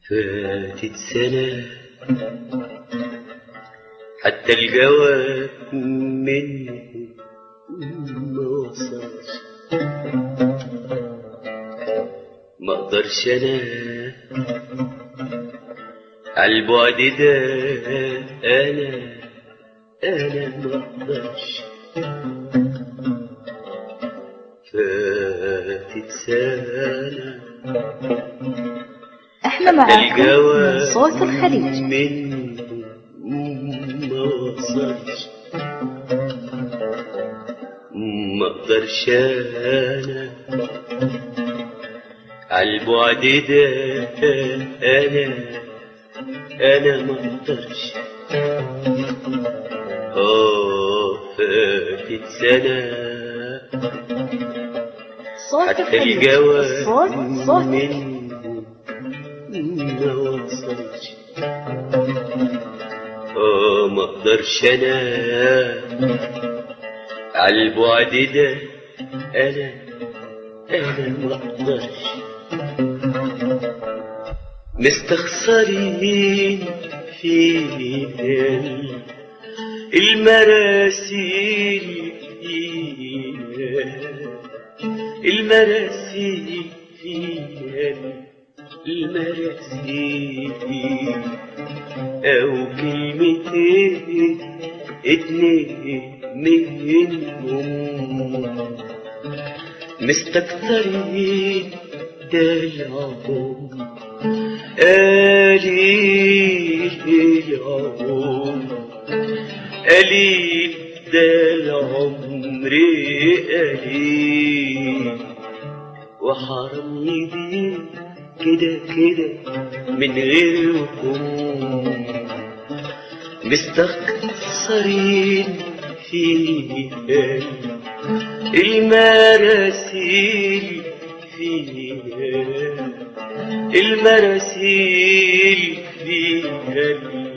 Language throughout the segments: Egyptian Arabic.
فاتت سنة حتى الجواب منه ما وصلش ما اقدرش انا عالبعد ده انا انا ما اقدرش فاتت سنه احنا معاكم من الجواب صوت الخليج منه ما وصلش ما اقدرش انا عالبعد ده انا انا ما اقدرش اه فاتت سنه صوت حتى الخليج الجواب الصوت صوت منه ما وصلش اه ما اقدرش انا عالبعد ده انا انا ما اقدرش مستخسرين في المراسيل المراسيل المراسيل أو كلمتين اتنين منهم مستكترين دلعهم قليل العمر قليل ده العمر قليل وحرام يدين كده كده من غيركم مستخسرين في المراسيل فيها المراسيل فيها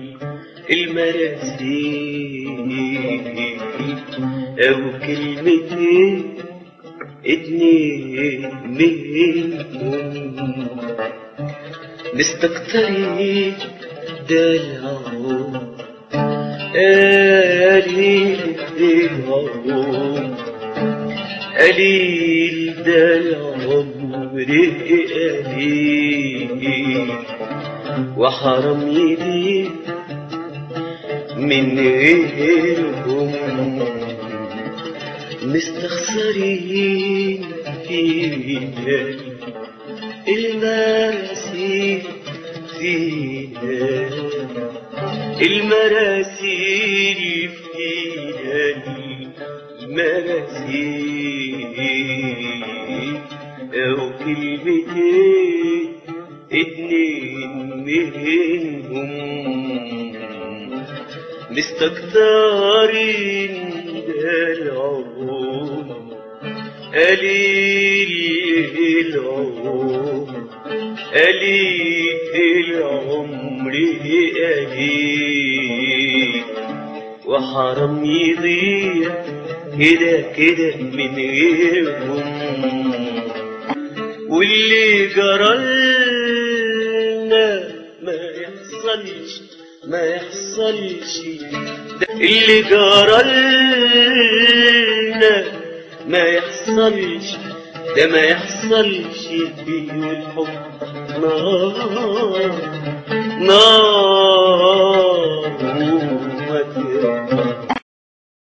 المراسيل أو كلمتين اتنين منهم مستكترين دلعهم قليل دلعهم قليل ده العمر قليل وحرام يدين من غيرهم مستخسرين في المراسيل فينا المراسيل فينا المراسيل أو كلمتين اتنين منهم مستكترين العمر قليل العمر قليل العمر قليل وحرام يضيع كده كده من غيرهم واللي جرالنا ما يحصلش ما يحصلش ده اللي جرالنا ما يحصلش ده ما يحصلش فيه الحب نار نار